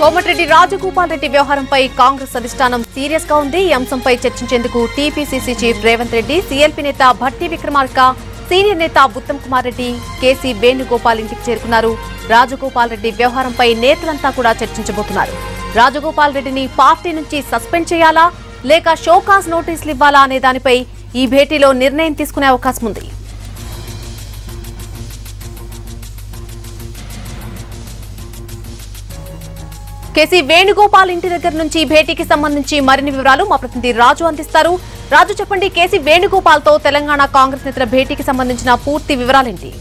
కోమటిరెడ్డి రాజగోపాల్ రెడ్డి వ్యవహారంపై కాంగ్రెస్ అధిష్టానం సీరియస్ గా ఉంది ఈ అంశంపై చర్చించేందుకు TPCC chief Revanth Reddy CLP నేత భట్టి విక్రమార్క సీనియర్ నేత ఉత్తమ్ కుమార్ రెడ్డి కేసీ వేణుగోపాల్ ఇంటికి చేరుకున్నారు రాజగోపాల్ రెడ్డి వ్యవహారంపై నేతలంతా కూడా చర్చించబోతున్నారు రాజగోపాల్ రెడ్డిని పార్టీ నుంచి సస్పెండ్ చేయాలా లేక షోకాజ్ నోటీసులు ఇవ్వాలా అనే దానిపై ఈ భేటీలో నిర్ణయం తీసుకునే అవకాశం ఉంది కేసీ వేణుగోపాల్ ఇంటి దగ్గర నుంచి ఈ భేటీకి సంబంధించి మరిన్ని వివరాలు మా ప్రతినిధి రాజు అందిస్తారు రాజు చెప్పండి కేసీ వేణుగోపాల్ తో తెలంగాణ కాంగ్రెస్ నేతల భేటీకి సంబంధించిన పూర్తి వివరాలేంటి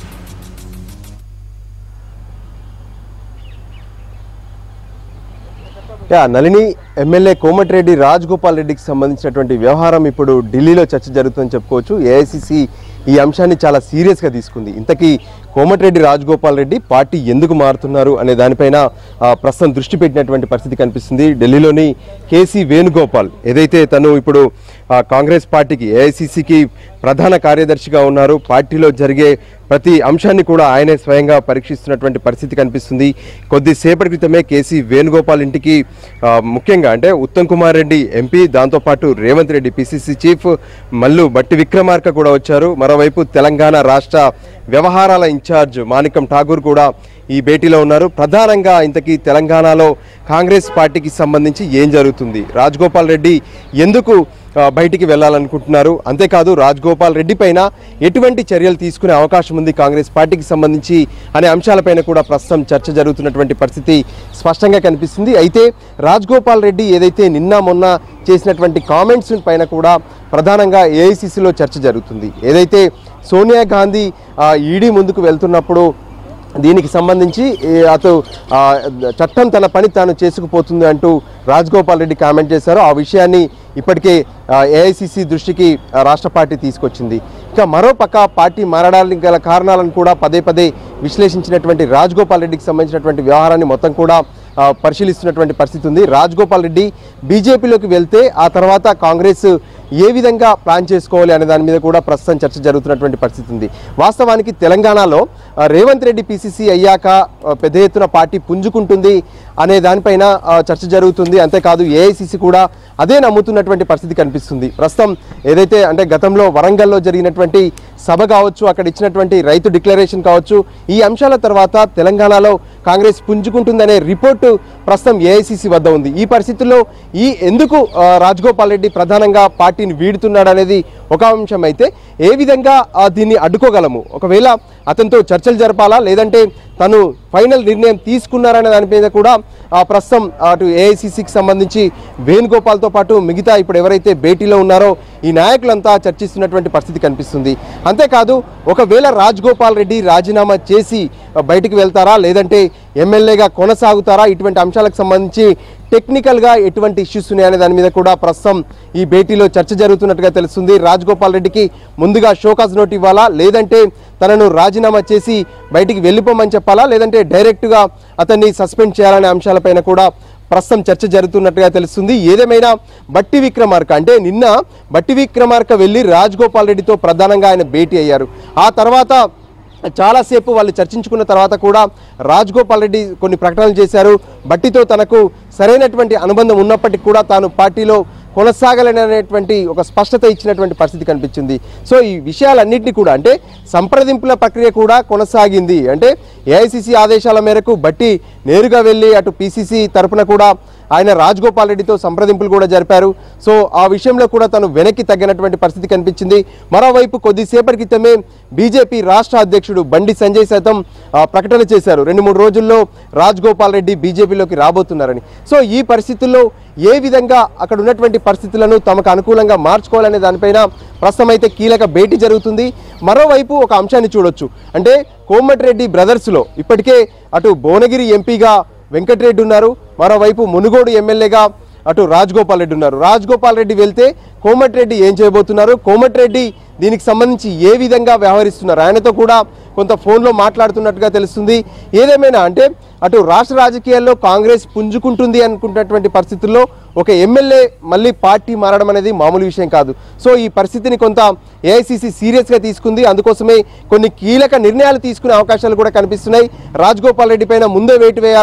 యా నలిని ఎమ్మెల్యే కోమటిరెడ్డి రాజగోపాల్ రెడ్డికి సంబంధించినటువంటి వ్యవహారం ఇప్పుడు ఢిల్లీలో చర్చ జరుగుతుందని చెప్పుకోవచ్చు ఏఐసిసి ఈ అంశాన్ని చాలా సీరియస్గా తీసుకుంది ఇంతకీ కోమటిరెడ్డి రాజగోపాల్ రెడ్డి పార్టీ ఎందుకు మారుతున్నారు అనే దానిపైన ఆ, ప్రస్తుతం దృష్టి పెట్టినటువంటి పరిస్థితి కనిపిస్తుంది ఢిల్లీలోని కేసీ వేణుగోపాల్ ఏదైతే తను ఇప్పుడు ఆ, కాంగ్రెస్ పార్టీకి ఏఐసిసికి ప్రధాన కార్యదర్శిగా ఉన్నారు పార్టీలో జరిగే ప్రతి అంశాన్ని కూడా ఆయనే స్వయంగా పరీక్షిస్తున్నటువంటి పరిస్థితి కనిపిస్తుంది కొద్దిసేపటి క్రితమే కేసీ వేణుగోపాల్ ఇంటికి ఆ, ముఖ్యంగా అంటే ఉత్తమ్ కుమార్ రెడ్డి ఎంపీ దాంతోపాటు రేవంత్ రెడ్డి పిసిసి చీఫ్ మల్లు బట్టి విక్రమార్క కూడా వచ్చారు మరోవైపు తెలంగాణ రాష్ట్ర వ్యవహారాల ఇన్ఛార్జ్ మాణికం ఠాగూర్ కూడా ఈ భేటీలో ఉన్నారు ప్రధానంగా ఇంతకీ తెలంగాణలో కాంగ్రెస్ పార్టీకి సంబంధించి ఏం జరుగుతుంది రాజగోపాల్ రెడ్డి ఎందుకు ఆ, బయటికి వెళ్ళాలనుకుంటున్నారు అంతేకాదు రాజగోపాల్ రెడ్డి పైన ఎటువంటి చర్యలు తీసుకునే అవకాశం ఉంది కాంగ్రెస్ పార్టీకి సంబంధించి అనే అంశాలపైన కూడా ప్రస్తుతం చర్చ జరుగుతున్నటువంటి పరిస్థితి స్పష్టంగా కనిపిస్తుంది అయితే రాజగోపాల్ రెడ్డి ఏదైతే నిన్న మొన్న చేసినటువంటి కామెంట్స్ పైన కూడా ప్రధానంగా ఏఐసిసిలో చర్చ జరుగుతుంది ఏదైతే సోనియా గాంధీ ఈడీ ముందుకు వెళ్తున్నప్పుడు దీనికి సంబంధించి ఈ అటు ఆ, చట్టం తన పని తాను చేసుకుపోతుంది అంటూ రాజగోపాల్ రెడ్డి కామెంట్ చేశారు ఆ విషయాన్ని ఇప్పటికే ఏఐసిసి దృష్టికి ఆ, రాష్ట్ర పార్టీ తీసుకొచ్చింది ఇక మరో పక్క పార్టీ మారడానికి గల కారణాలను కూడా పదే పదే విశ్లేషించినటువంటి రాజగోపాల్ రెడ్డికి సంబంధించినటువంటి వ్యవహారాన్ని మొత్తం కూడా ఆ, పరిశీలిస్తున్నటువంటి పరిస్థితి ఉంది రాజగోపాల్ రెడ్డి బీజేపీలోకి వెళ్తే ఆ తర్వాత కాంగ్రెస్ ఏ విధంగా ప్లాన్ చేసుకోవాలి అనే దాని మీద కూడా ప్రస్తుతం చర్చ జరుగుతున్నటువంటి పరిస్థితి ఉంది వాస్తవానికి తెలంగాణలో ఆ, రేవంత్ రెడ్డి పిసిసి అయ్యాక ఆ, పెద్ద ఎత్తున పార్టీ పుంజుకుంటుంది అనే దానిపైన ఆ, చర్చ జరుగుతుంది అంతేకాదు ఏఐసిసి కూడా అదే నమ్ముతున్నటువంటి పరిస్థితి కనిపిస్తుంది ప్రస్తుతం ఏదైతే అంటే గతంలో వరంగల్లో జరిగినటువంటి సభ కావచ్చు అక్కడ ఇచ్చినటువంటి రైతు డిక్లరేషన్ కావచ్చు ఈ అంశాల తర్వాత తెలంగాణలో కాంగ్రెస్ పుంజుకుంటుందనే రిపోర్టు ప్రస్తుతం ఏఐసిసి వద్ద ఉంది ఈ పరిస్థితుల్లో ఈ ఎందుకు ఆ, రాజగోపాల్ రెడ్డి ప్రధానంగా పార్టీని వీడుతున్నాడు అనేది ఒక అంశం అయితే ఏ విధంగా ఆ, దీన్ని అడ్డుకోగలము ఒకవేళ అతనితో చర్చలు జరపాలా లేదంటే తను ఫైనల్ నిర్ణయం తీసుకున్నారనే దాని మీద కూడా ఆ, ప్రస్తుతం అటు ఏఐసిసికి సంబంధించి వేణుగోపాల్తో పాటు మిగతా ఇప్పుడు ఎవరైతే భేటీలో ఉన్నారో ఈ నాయకులంతా చర్చిస్తున్నటువంటి పరిస్థితి కనిపిస్తుంది అంతేకాదు ఒకవేళ రాజగోపాల్ రెడ్డి రాజీనామా చేసి ఆ, బయటికి వెళ్తారా లేదంటే ఎమ్మెల్యేగా కొనసాగుతారా ఇటువంటి అంశాలకు సంబంధించి టెక్నికల్గా ఎటువంటి ఇష్యూస్ ఉన్నాయనే దాని మీద కూడా ప్రస్తుతం ఈ భేటీలో చర్చ జరుగుతున్నట్టుగా తెలుస్తుంది రాజగోపాల్ రెడ్డికి ముందుగా షోకాజ్ నోట్ ఇవ్వాలా లేదంటే తనను రాజీనామా చేసి బయటికి వెళ్ళిపోమని చెప్పాలా లేదంటే డైరెక్ట్గా అతన్ని సస్పెండ్ చేయాలనే అంశాలపైన కూడా ప్రస్తుతం చర్చ జరుగుతున్నట్టుగా తెలుస్తుంది ఏదేమైనా బట్టి విక్రమార్క అంటే నిన్న బట్టి విక్రమార్క వెళ్ళి రాజగోపాల్ రెడ్డితో ప్రధానంగా ఆయన భేటీ అయ్యారు ఆ తర్వాత చాలాసేపు వాళ్ళు చర్చించుకున్న తర్వాత కూడా రాజగోపాల్ రెడ్డి కొన్ని ప్రకటనలు చేశారు బట్టితో తనకు సరైనటువంటి అనుబంధం ఉన్నప్పటికీ కూడా తాను పార్టీలో కొనసాగాలనేటువంటి ఒక స్పష్టత ఇచ్చినటువంటి పరిస్థితి కనిపించింది సో ఈ విషయాలన్నింటినీ కూడా అంటే సంప్రదింపుల ప్రక్రియ కూడా కొనసాగింది అంటే ఏఐసిసి ఆదేశాల మేరకు బట్టి నేరుగా వెళ్ళి అటు పిసిసి తరపున కూడా ఆయన రాజగోపాల్ రెడ్డితో సంప్రదింపులు కూడా జరిపారు సో ఆ విషయంలో కూడా తను వెనక్కి తగ్గినటువంటి పరిస్థితి కనిపించింది మరోవైపు కొద్దిసేపటి క్రితమే బీజేపీ రాష్ట్ర అధ్యక్షుడు బండి సంజయ్ సైతం ఆ, ప్రకటన చేశారు రెండు మూడు రోజుల్లో రాజగోపాల్ రెడ్డి బీజేపీలోకి రాబోతున్నారని సో ఈ పరిస్థితుల్లో ఏ విధంగా అక్కడ ఉన్నటువంటి పరిస్థితులను తమకు అనుకూలంగా మార్చుకోవాలనే దానిపైన ప్రస్తుతం అయితే కీలక భేటీ జరుగుతుంది మరోవైపు ఒక అంశాన్ని చూడొచ్చు అంటే కోమటిరెడ్డి బ్రదర్స్లో ఇప్పటికే అటు భువనగిరి ఎంపీగా వెంకటరెడ్డి ఉన్నారు మరోవైపు మునుగోడు ఎమ్మెల్యేగా అటు రాజగోపాల్ రెడ్డి ఉన్నారు రాజగోపాల్ రెడ్డి వెళ్తే కోమటిరెడ్డి ఏం చేయబోతున్నారు కోమటిరెడ్డి దీనికి సంబంధించి ఏ విధంగా వ్యవహరిస్తున్నారు ఆయనతో కూడా కొంత ఫోన్లో మాట్లాడుతున్నట్టుగా తెలుస్తుంది ఏదేమైనా అంటే అటు రాష్ట్ర రాజకీయాల్లో కాంగ్రెస్ పుంజుకుంటుంది అనుకున్నటువంటి పరిస్థితుల్లో ఒక ఎమ్మెల్యే మళ్ళీ పార్టీ మారడం అనేది మామూలు విషయం కాదు సో ఈ పరిస్థితిని కొంత ఏఐసిసి సీరియస్గా తీసుకుంది అందుకోసమే కొన్ని కీలక నిర్ణయాలు తీసుకునే అవకాశాలు కూడా కనిపిస్తున్నాయి రాజగోపాల్ రెడ్డి పైన ముందే వేటు వేయాలా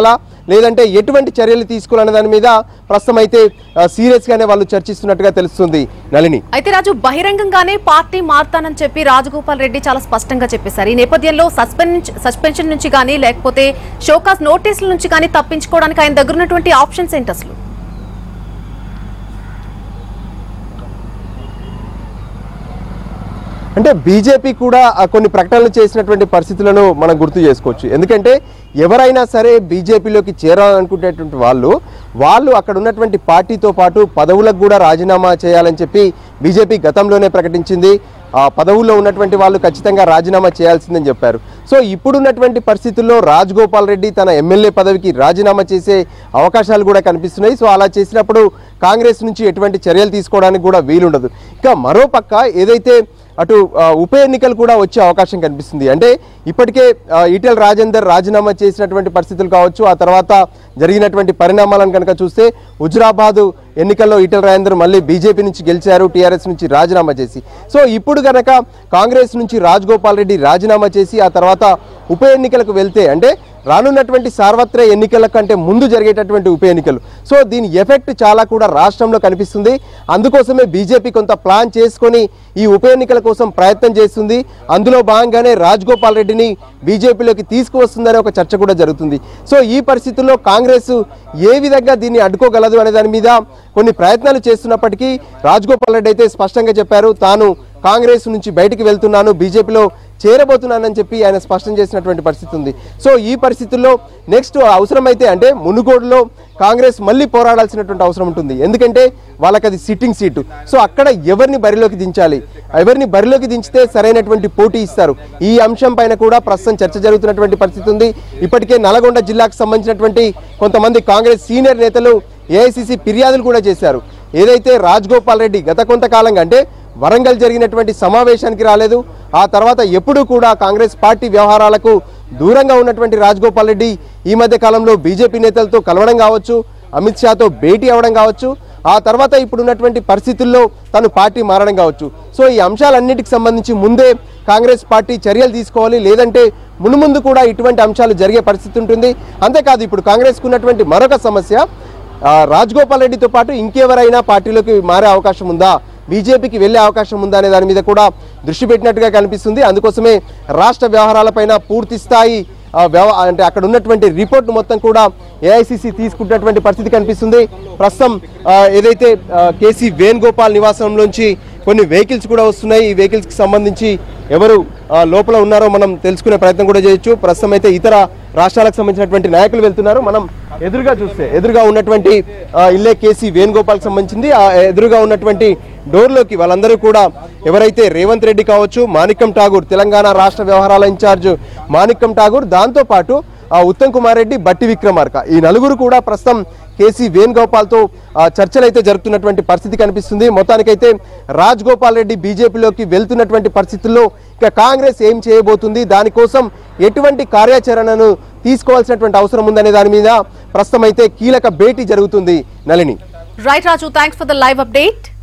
లేదంటే ఎటువంటి చర్యలు తీసుకోవాలనే దాని మీద ప్రస్తుతం అయితే సీరియస్ గానే వాళ్ళు చర్చిస్తున్నట్టుగా తెలుస్తుంది నళిని అయితే రాజు బహిరంగంగానే పార్టీ మారుతానని చెప్పి రాజగోపాల్ రెడ్డి చాలా స్పష్టంగా చెప్పేశారు ఈ నేపథ్యంలో సస్పెండ్ సస్పెన్షన్ నుంచి కానీ లేకపోతే షోకాస్ నోటీసుల నుంచి కానీ తప్పించుకోవడానికి ఆయన దగ్గర ఉన్నటువంటి ఆప్షన్స్ ఏంటి అసలు అంటే బీజేపీ కూడా ఆ కొన్ని ప్రకటనలు చేసినటువంటి పరిస్థితులను మనం గుర్తు చేసుకోవచ్చు ఎందుకంటే ఎవరైనా సరే బీజేపీలోకి చేరాలనుకునేటువంటి వాళ్ళు వాళ్ళు అక్కడ ఉన్నటువంటి పార్టీతో పాటు పదవులకు కూడా రాజీనామా చేయాలని చెప్పి బీజేపీ గతంలోనే ప్రకటించింది ఆ పదవుల్లో ఉన్నటువంటి వాళ్ళు ఖచ్చితంగా రాజీనామా చేయాల్సిందని చెప్పారు సో ఇప్పుడున్నటువంటి పరిస్థితుల్లో రాజగోపాల్ రెడ్డి తన ఎమ్మెల్యే పదవికి రాజీనామా చేసే అవకాశాలు కూడా కనిపిస్తున్నాయి సో అలా చేసినప్పుడు కాంగ్రెస్ నుంచి ఎటువంటి చర్యలు తీసుకోవడానికి కూడా వీలుండదు ఇక మరోపక్క ఏదైతే అటు ఆ, ఉప ఎన్నికలు కూడా వచ్చే అవకాశం కనిపిస్తుంది అంటే ఇప్పటికే ఆ, ఈటెల రాజేందర్ రాజీనామా చేసినటువంటి పరిస్థితులు కావచ్చు ఆ తర్వాత జరిగినటువంటి పరిణామాలను కనుక చూస్తే హుజురాబాద్ ఎన్నికల్లో ఈటెల రాజేందర్ మళ్ళీ బీజేపీ నుంచి గెలిచారు టీఆర్ఎస్ నుంచి రాజీనామా చేసి సో ఇప్పుడు కనుక కాంగ్రెస్ నుంచి రాజగోపాల్ రెడ్డి రాజీనామా చేసి ఆ తర్వాత ఉప ఎన్నికలకు వెళ్తే అంటే రానున్నటువంటి సార్వత్రిక ఎన్నికల కంటే ముందు జరిగేటటువంటి ఉప ఎన్నికలు సో దీని ఎఫెక్ట్ చాలా కూడా రాష్ట్రంలో కనిపిస్తుంది అందుకోసమే బీజేపీ కొంత ప్లాన్ చేసుకొని ఈ ఉప ఎన్నికల కోసం ప్రయత్నం చేస్తుంది అందులో భాగంగానే రాజగోపాల్ రెడ్డిని బీజేపీలోకి తీసుకువస్తుందనే ఒక చర్చ కూడా జరుగుతుంది సో ఈ పరిస్థితుల్లో కాంగ్రెస్ ఏ విధంగా దీన్ని అడ్డుకోగలదు అనే దాని మీద కొన్ని ప్రయత్నాలు చేస్తున్నప్పటికీ రాజగోపాల్ రెడ్డి అయితే స్పష్టంగా చెప్పారు తాను కాంగ్రెస్ నుంచి బయటికి వెళ్తున్నాను బీజేపీలో చేరబోతున్నానని చెప్పి ఆయన స్పష్టం చేసినటువంటి పరిస్థితి ఉంది సో ఈ పరిస్థితుల్లో నెక్స్ట్ అవసరమైతే అంటే మునుగోడులో కాంగ్రెస్ మళ్ళీ పోరాడాల్సినటువంటి అవసరం ఉంటుంది ఎందుకంటే వాళ్ళకి అది సిట్టింగ్ సీటు సో అక్కడ ఎవరిని బరిలోకి దించాలి ఎవరిని బరిలోకి దించితే సరైనటువంటి పోటీ ఇస్తారు ఈ అంశం పైన కూడా ప్రస్తుతం చర్చ జరుగుతున్నటువంటి పరిస్థితి ఉంది ఇప్పటికే నల్గొండ జిల్లాకు సంబంధించినటువంటి కొంతమంది కాంగ్రెస్ సీనియర్ నేతలు ఏఐసిసి ఫిర్యాదులు కూడా చేశారు ఏదైతే రాజగోపాల్ రెడ్డి గత కొంతకాలంగా అంటే వరంగల్ జరిగినటువంటి సమావేశానికి రాలేదు ఆ తర్వాత ఎప్పుడూ కూడా కాంగ్రెస్ పార్టీ వ్యవహారాలకు దూరంగా ఉన్నటువంటి రాజగోపాల్ రెడ్డి ఈ మధ్య కాలంలో బీజేపీ నేతలతో కలవడం కావచ్చు అమిత్ షాతో భేటీ అవ్వడం కావచ్చు ఆ తర్వాత ఇప్పుడున్నటువంటి పరిస్థితుల్లో తను పార్టీ మారడం కావచ్చు సో ఈ అంశాలన్నిటికి సంబంధించి ముందే కాంగ్రెస్ పార్టీ చర్యలు తీసుకోవాలి లేదంటే మునుముందు కూడా ఇటువంటి అంశాలు జరిగే పరిస్థితి ఉంటుంది అంతేకాదు ఇప్పుడు కాంగ్రెస్కు ఉన్నటువంటి మరొక సమస్య ఆ, రాజగోపాల్ రెడ్డితో పాటు ఇంకెవరైనా పార్టీలోకి మారే అవకాశం ఉందా బీజేపీకి వెళ్ళే అవకాశం ఉందా అనే దాని మీద కూడా దృష్టి పెట్టినట్టుగా కనిపిస్తుంది అందుకోసమే రాష్ట్ర వ్యవహారాలపైన పూర్తి స్థాయి ఆ, వ్యవ అంటే అక్కడ ఉన్నటువంటి రిపోర్ట్ మొత్తం కూడా ఏఐసిసి తీసుకుంటున్నటువంటి పరిస్థితి కనిపిస్తుంది ప్రస్తుతం ఆ, ఏదైతే ఆ, కేసీ వేణుగోపాల్ నివాసంలోంచి కొన్ని వెహికల్స్ కూడా వస్తున్నాయి ఈ వెహికల్స్కి సంబంధించి ఎవరు ఆ, లోపల ఉన్నారో మనం తెలుసుకునే ప్రయత్నం కూడా చేయొచ్చు ప్రస్తుతం అయితే ఇతర రాష్ట్రాలకు సంబంధించినటువంటి నాయకులు వెళ్తున్నారు మనం ఎదురుగా చూస్తే ఎదురుగా ఉన్నటువంటి ఆ, ఇల్లే కేసీ వేణుగోపాల్కి సంబంధించింది ఆ ఎదురుగా ఉన్నటువంటి డోర్లోకి వాళ్ళందరూ కూడా ఎవరైతే రేవంత్ రెడ్డి కావచ్చు మాణిక్యం ఠాగూర్ తెలంగాణ రాష్ట్ర వ్యవహారాల ఇన్ఛార్జ్ మాణిక్యం ఠాగూర్ దాంతోపాటు ఆ ఉత్తమ్ కుమార్ రెడ్డి బట్టి విక్రమార్క ఈ నలుగురు కూడా ప్రస్తుతం కేసీ వేణుగోపాల్తో ఆ, చర్చలు అయితే జరుపుతున్నటువంటి పరిస్థితి కనిపిస్తుంది మొత్తానికైతే రాజ్ గోపాల్ రెడ్డి బీజేపీలోకి వెళ్తున్నటువంటి పరిస్థితుల్లో ఇక కాంగ్రెస్ ఏం చేయబోతుంది దానికోసం ఎటువంటి కార్యాచరణను తీసుకోవాల్సినటువంటి అవసరం ఉందనే దాని మీద ప్రస్తుతం అయితే కీలక భేటీ జరుగుతుంది Nalini right Raju thanks for the live update